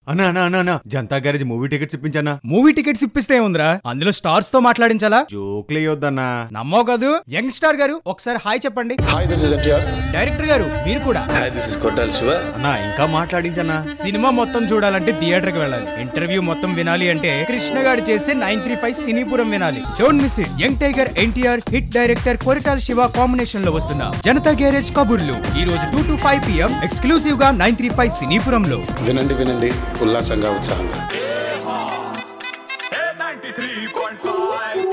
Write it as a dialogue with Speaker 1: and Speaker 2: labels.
Speaker 1: అన్నా అన్నా అన్నా అన్నా జనతా గ్యారేజ్ మూవీ టికెట్స్ ఇప్పించన్నా
Speaker 2: మూవీ టికెట్స్ ఇప్పిస్తే ఉందిరా అందులో స్టార్స్ తో మాట్లాడించాలా
Speaker 1: జోక్లు వేయొద్దన్నా
Speaker 2: నమ్మో కాదు యంగ్ స్టార్ గారు ఒకసారి హాయ్ చెప్పండి
Speaker 3: Hi, this is NTR.
Speaker 2: Director గారు మీరు కూడా
Speaker 4: Hi, this is Kotal Shiva.
Speaker 1: అన్నా ఇంకా మాట్లాడించన్నా
Speaker 2: సినిమా మొత్తం చూడాలంటే థియేటర్ కి వెళ్ళాలి ఇంటర్వ్యూ మొత్తం వినాలి అంటే కృష్ణ గారు చేసే నైన్ త్రీ ఫైవ్ సినీపురం వినాలి don't miss it young tiger NTR hit director Koratala Siva combination లో వస్తున్న జనతా గ్యారేజ్ కబుర్లు ఈ రోజు two to five PM exclusive గా నైన్ త్రీ ఫైవ్ సినీపురంలో
Speaker 3: వినండి వినండి ఉల్లాసంగా ఉత్సాహంగా
Speaker 5: ninety three point five.